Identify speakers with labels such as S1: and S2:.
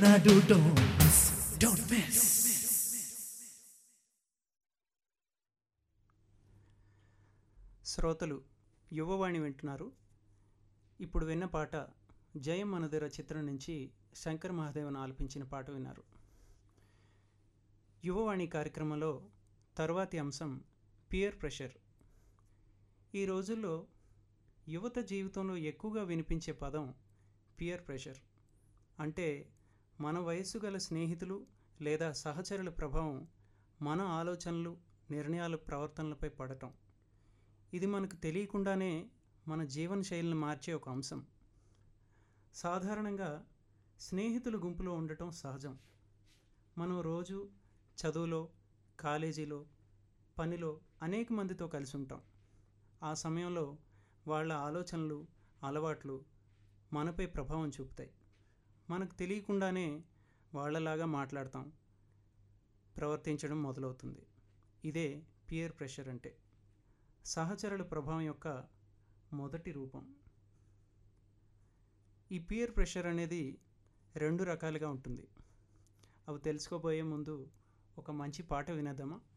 S1: Nadu, don't miss, don't miss.
S2: శ్రోతలు యువవాణి వింటున్నారు ఇప్పుడు విన్న పాట జయం మనదిర చిత్రం నుంచి శంకర్ మహాదేవన్ ఆలపించిన పాట విన్నారు యువవాణి కార్యక్రమంలో తరువాతి అంశం పియర్ ప్రెషర్ ఈ రోజుల్లో యువత జీవితంలో ఎక్కువగా వినిపించే పదం పియర్ ప్రెషర్ అంటే మన వయస్సు గల స్నేహితులు లేదా సహచరుల ప్రభావం మన ఆలోచనలు నిర్ణయాలు ప్రవర్తనలపై పడటం ఇది మనకు తెలియకుండానే మన జీవన శైలిని మార్చే ఒక అంశం సాధారణంగా స్నేహితుల గుంపులో ఉండటం సహజం మనం రోజు చదువులో కాలేజీలో పనిలో అనేక మందితో కలిసి ఉంటాం ఆ సమయంలో వాళ్ళ ఆలోచనలు అలవాట్లు మనపై ప్రభావం చూపుతాయి మనకు తెలియకుండానే వాళ్ళలాగా మాట్లాడతాం ప్రవర్తించడం మొదలవుతుంది ఇదే పియర్ ప్రెషర్ అంటే సహచరుల ప్రభావం యొక్క మొదటి రూపం ఈ పియర్ ప్రెషర్ అనేది రెండు రకాలుగా ఉంటుంది అవి తెలుసుకోబోయే ముందు ఒక మంచి పాట వినేద్దామా